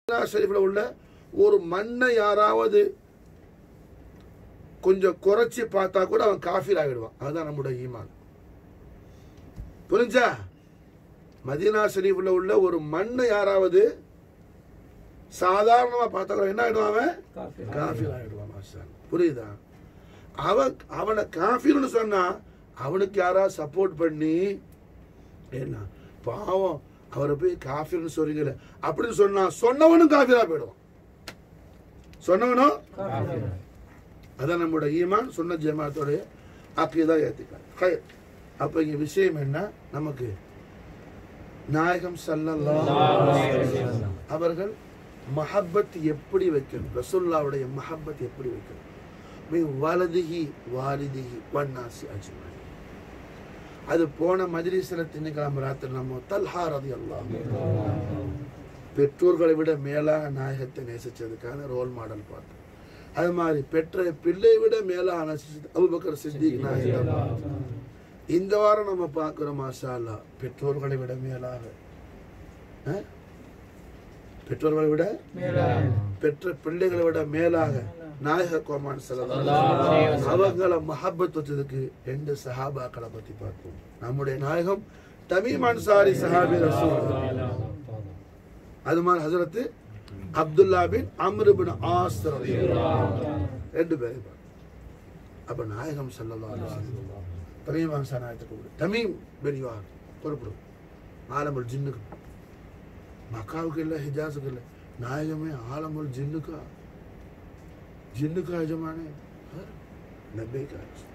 ஷரீஃபில் உள்ள ஒரு மண்ணை யாராவது கொஞ்சம் குறைச்சி பார்த்தா கூட அவன் காஃபிர் ஆகிடுவான் அதுதான் நம்முடைய ஈமான் புரிஞ்சா மதீனா ஷரீஃபில் உள்ள ஒரு மண்ணை யாராவது சாதாரணமா பார்த்தா கூட என்ன ஆயிடுவான் அவன் காஃபிர் ஆயிடுவான் மாஸ்டர் புரியுதா அவன் அவனை காஃபிர்னு சொன்னா அவனுக்கு யாராவது சப்போர்ட் பண்ணி என்ன பாவம் அவரை போய் காஃபிர்னு சொல்றீங்களே அப்படின்னு சொன்னா சொன்னவனும் காஃபிரா போயிடுவான் சொன்னவனும் அதான் நம்மளோட ஈமான் சொன்ன ஜமாத்தோடைய அக்கீதா ஏத்திக்கலாம் கயிர் அப்ப இங்க விஷயம் என்ன நமக்கு நாயகம் ஸல்லல்லாஹு அலைஹி வஸல்லம் அவர்கள் மஹப்பத் எப்படி வைக்கணும் ரசூல்லாவுடைய மஹப்பத் எப்படி வைக்கணும் மின் வலதிஹி வாலிதிஹி வன்னாசி அஜ்மாயின் அது போன மஜ்லிஸ்ல திணைக்கிழமை ராத்திரி நம்ம தல்ஹா ரதி பெற்றோர்களை விட மேலாக நாயகத்தை நேசிச்சதுக்கான ரோல் மாடல் பார்த்தோம் அது மாதிரி பெற்ற பிள்ளை விட மேலாக நேசிச்சது அபுபக்கர் சித்திக் நாயகம் இந்த வாரம் நம்ம பார்க்கிறோம் மாஷா அல்லா பெற்றோர்களை விட மேலாக அஹ்? பெற்றோர்களை விட பெற்ற பிள்ளைகளை விட மேலாக நாயக கோமான் செல்லலாம் அவங்கள மஹப்பத் வச்சதுக்கு ரெண்டு சஹாபாக்களை பத்தி பார்ப்போம் நம்முடைய நாயகம் தமீம் அன்சாரி சஹாபி ரசூல் அது மாதிரி ஹசரத்து அப்துல்லா பின் அம்ரு பின் ஆஸ் ரலியல்லாஹு அன்ஹு. ரெண்டு பேரும் பார்ப்போம். அப்ப நாயகம் ஸல்லல்லாஹு அலைஹி வஸல்லம் தமீம் அன்சாரி நாயகத்துக்கு கூப்பிடு. தமீம் பின் யுவார் பொறுப்படும் ஆலமுல் ஜின்னுக்கு மக்காவுக்கு இல்லை ஹிஜாஸுக்கு இல்லை நாயகமே ஆலமுல் ஜின்னுக்கா ஜின்னுக்கா எஜமானே லபைக்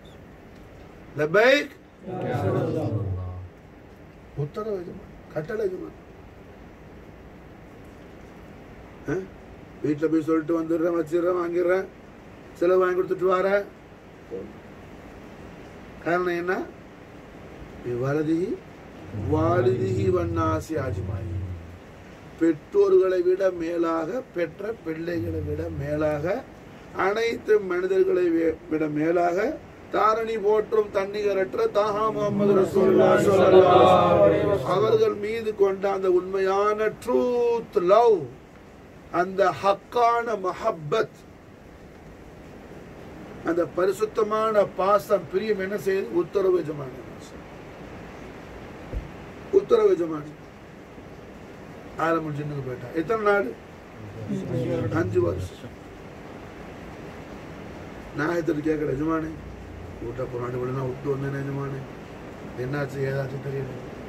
லபைக் உத்தரவு எஜமான் கட்டளை எஜமான் வீட்டில் போய் சொல்லிட்டு வந்துடுறேன் வச்சிடுறேன் வாங்கிடுறேன் செலவு வாங்கி கொடுத்துட்டு வரேன் காரணம் என்ன வலதி வாலிதிஹி வண்ணாசி ஆஜிமாயி பெற்றோர்களை விட மேலாக பெற்ற பிள்ளைகளை விட மேலாக அனைத்து மனிதர்களை வே- விட மேலாக தாரணி போற்றும் தன்னிகரற்ற தாஹா முகமது ரசூலுல்லாஹி ஸல்லல்லாஹு அலைஹி வஸல்லம் அவர்கள் மீது கொண்ட அந்த உண்மையான ட்ரூத் லவ் அந்த ஹக்கான மஹப்பத் அந்த பரிசுத்தமான பாசம் பிரியம் என்ன செய்யுது உத்தரவு எஜமானி உத்தரவு எஜமானி ஆலமுல் ஜின்னுக்கு போயிட்டான் எத்தனை நாடு அஞ்சு வருஷம் நாயத்திட்டு கேட்கல எஜமானே வீட்டை போனாடி விட நான் விட்டு வந்தேன் எஜமானே என்னாச்சு ஏதாச்சும் தெரியல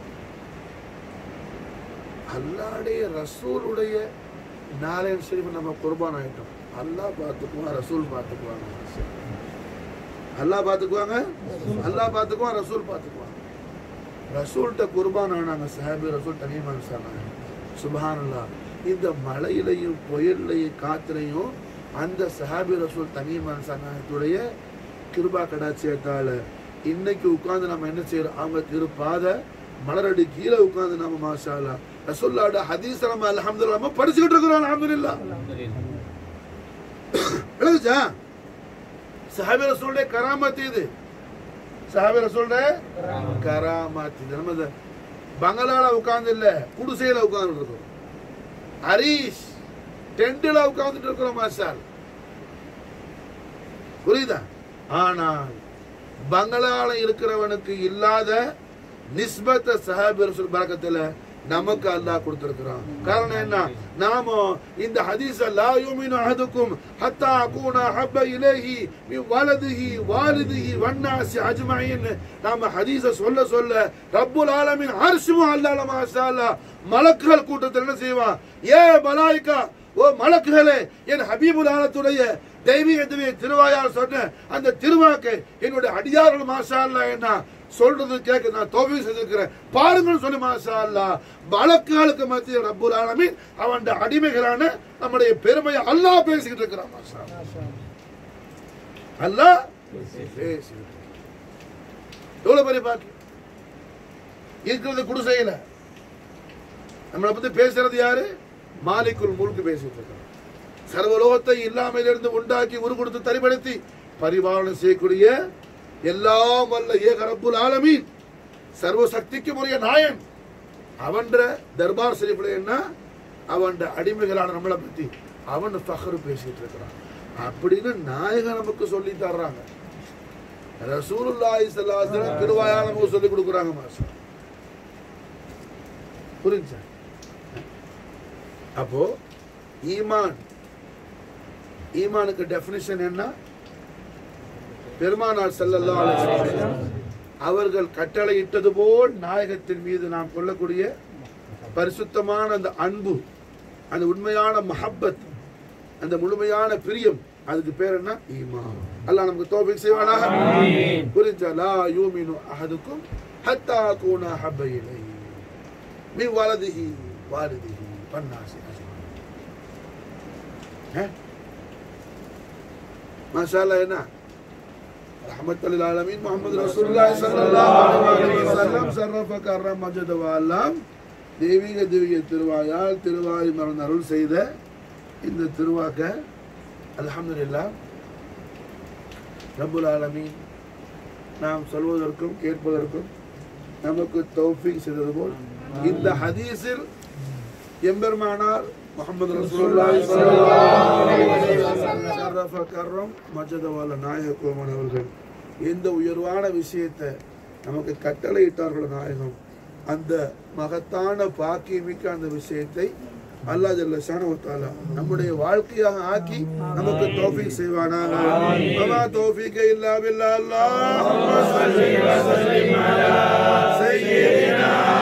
அல்லாடைய ரசூலுடைய நாராயண் ஷரீஃப் நம்ம குர்பான் ஆயிட்டோம் அல்லாஹ் பார்த்துக்குவான் ரசூல் பார்த்துக்குவாங்க அல்லாஹ் பார்த்துக்குவாங்க அல்லாஹ் பார்த்துக்குவான் ரசூல் பார்த்துக்குவான் ரசூல்கிட்ட குர்பான் ஆனாங்க சஹாபி ரசூல் தனியமான சொன்னாங்க சுபஹானல்லாஹ் இந்த மழையிலையும் புயல்லையும் காத்துலையும் அந்த சஹாபி ரசூல் தனியமான சனாயத்துடைய கிருபா கடாட்சியத்தால இன்னைக்கு உட்கார்ந்து நம்ம என்ன செய்யறோம் அவங்க திருப்பாத மலரடி கீழே உட்கார்ந்து நம்ம மாஷா அல்லாஹ் ரசூல்லாவோட ஹதீஸ் நம்ம அல்ஹம்துலில்லாஹ் நம்ம படிச்சுக்கிட்டு இருக்கிறோம் அல்ஹம்துலில்லாஹ் விளங்குச்சா சஹாபி ரசூலுடைய கராமத் இது சஹாபி ரசூலுடைய கராமத் இது நம்ம இந்த பங்களால உட்கார்ந்து இல்ல குடிசையில உட்கார்ந்து இருக்கோம் ஹரீஷ் டென்ட்ல உட்கார்ந்துட்டு இருக்கிறோம் மாஸ்டர் புரியுதா ஆனால் பங்களால இருக்கிறவனுக்கு இல்லாத நிஸ்பத்த சஹாபி ரசூல் பரக்கத்துல நமக்கு அல்லாஹ் கொடுத்திருக்கிறான் காரணம் என்ன நாம இந்த ஹதீஸ லா யுமினு அஹதுக்கும் ஹத்தா அகூன ஹப்ப இலைஹி மின் வலதிஹி வாலிதிஹி வன்னாசி அஜ்மஈன் நாம ஹதீஸ சொல்ல சொல்ல ரப்புல் ஆலமீன் அர்ஷுமு அல்லாஹ் மாஷா அல்லாஹ் மலக்குகள் கூட்டத்தில் என்ன செய்வான் ஏ மலாயிகா ஓ மலக்குகளே என் ஹபீபுல் ஆலத்துடைய தெய்வீகத்துவே திருவாயால் சொன்ன அந்த திருவாக்கை என்னுடைய அடியார்கள் மாஷா அல்லாஹ் என்ன சொல்றது கேட்க நான் தோல்வி செய்திருக்கிறேன் பாருங்கன்னு சொல்லி மாஷா அல்லாஹ் வழக்குகளுக்கு மத்தியில் ரப்புல் ஆலமீன் அவன் அடிமைகளான நம்முடைய பெருமையை அல்லாஹ் பேசிக்கிட்டு இருக்கிறான் மாஷா அல்லாஹ். அல்லாஹ் பேசிக்கிட்டு இருக்கிறான். எவ்வளவு பெரிய பாக்கி இருக்கிறது குடிசையில நம்மளை பத்தி பேசுறது யாரு மாலிக்குல் முழுக்கு பேசிட்டு இருக்கிறான் சர்வலோகத்தை இல்லாமையிலிருந்து உண்டாக்கி உரு கொடுத்து தரிபடுத்தி பரிபாலனம் செய்யக்கூடிய எல்லாம் வல்ல ஏக ரப்புல் ஆலமீன் சர்வ சக்திக்கு உரிய நாயன் அவன்ற தர்பார் ஷரீஃப்ல என்ன அவன் அடிமைகளான நம்மளை பத்தி அவன் ஃபஹர் பேசிட்டு இருக்கிறான் அப்படின்னு நாயகன் நமக்கு சொல்லி தர்றாங்க ரசூலுல்லாஹி ஸல்லல்லாஹு அலைஹி வஸல்லம் திருவாயால் நமக்கு சொல்லி கொடுக்குறாங்க மாஸ்டர் புரிஞ்சா அப்போ ஈமான் ஈமானுக்கு டெஃபினிஷன் என்ன பெருமானார் ஸல்லல்லாஹு அலைஹி வஸல்லம் அவர்கள் கட்டளையிட்டது போல் நாயகத்தின் மீது நாம் கொள்ளக்கூடிய பரிசுத்தமான அந்த அன்பு அந்த உண்மையான மஹப்பத் அந்த முழுமையான பிரியம் அதுக்கு பேர் என்ன ஈமான் அல்லாஹ் நமக்கு தௌஃபீக் செய்வானாக புரிஞ்சா லா யூமினு அஹதுக்கும் ஹத்தா கூனா ஹப்ப இலைஹி மின் வலதிஹி வாலிதிஹி வன்னாசி அஜ்மாயின் மாஷா அல்லாஹ் என்ன ரஹமத்துல் ஆலமீன் முஹம்மது ரசூலுல்லாஹி ஸல்லல்லாஹு அலைஹி வஸல்லம் சர்ரஃப கர்ரம் மஜத வல்லாம் தெய்வீக திவ்ய திருவாயால் திருவாய் மறந்து அருள் செய்த இந்த திருவாக்க அல்ஹம்துலில்லாஹ் ரப்புல் ஆலமீன் நாம் சொல்வதற்கும் கேட்பதற்கும் நமக்கு தௌஃபீக் செய்தது போல் இந்த ஹதீஸில் எம்பெருமானார் முகமது ரசூலுல்லாஹி ஸல்லல்லாஹு அலைஹி வஸல்லம் ஷரஃப கர்ரம் மஜதவால நாயக கோமன் அவர்கள் எந்த உயர்வான விஷயத்தை நமக்கு கட்டளையிட்டார்களோ நாயகம் அந்த மகத்தான பாக்கியமிக்க அந்த விஷயத்தை அல்லாஹ் ஜல்ல ஷானஹு தஆலா நம்முடைய வாழ்க்கையாக ஆக்கி நமக்கு தௌஃபீக் செய்வானாக வமா தௌஃபீக இல்லா பில்லா அல்லாஹும்ம ஸல்லி வ ஸல்லிம் அலா சய்யிதினா